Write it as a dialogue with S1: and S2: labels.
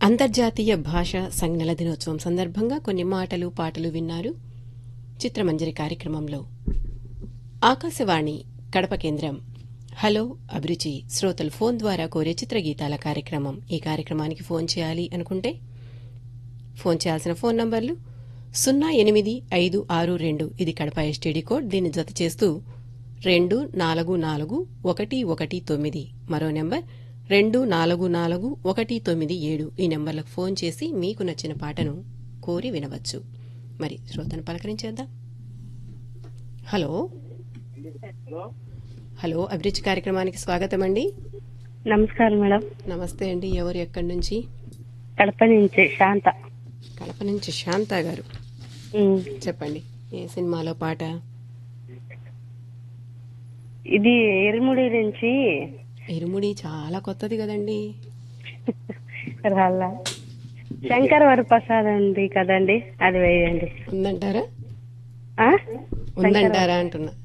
S1: అంతర్జాతీయ భాషా సంజ్ఞల దినోత్సవం సందర్భంగా కొన్ని మాటలు పాటలు విన్నారు చిత్రమంజరి కార్యక్రమంలో ఆకాశవాణి కడప కేంద్రం హలో అభిరుచి శ్రోతలు ఫోన్ ద్వారా కోరే చిత్రగీతాల కార్యక్రమం ఈ కార్యక్రమానికి ఫోన్ చేయాలి అనుకుంటే ఫోన్ చేయాల్సిన ఫోన్ నంబర్లు సున్నా ఎనిమిది ఐదు ఆరు రెండు ఇది కడప ఎస్టీడీ కోడ్ దీన్ని జత చేస్తూ రెండు నాలుగు నాలుగు ఒకటి ఒకటి తొమ్మిది మరో నెంబర్ రెండు నాలుగు నాలుగు ఒకటి తొమ్మిది ఏడు ఈ నెంబర్లకు ఫోన్ చేసి మీకు నచ్చిన పాటను కోరి వినవచ్చు మరి శ్రోతను పలకరించేద్దాం హలో హలో అభిరుచి కార్యక్రమానికి స్వాగతం అండి
S2: నమస్కారం మేడం
S1: నమస్తే అండి ఎవరు ఎక్కడి నుంచి
S2: కడప నుంచి శాంత
S1: కడప నుంచి శాంత గారు
S2: ఉమ్.
S1: చెప్పండి ఏ సినిమాలో పాట
S2: ఇది ఎరుముడి నుంచి
S1: ఇరుముడి చాలా కొత్తది కదండి
S2: రాళ్ళ శంకర్ వరప్రసాద్ ఉంది కదండి అది వేయండి
S1: ఉందంటారా
S2: ఆ?
S1: ఉందంటారా అంటున్నా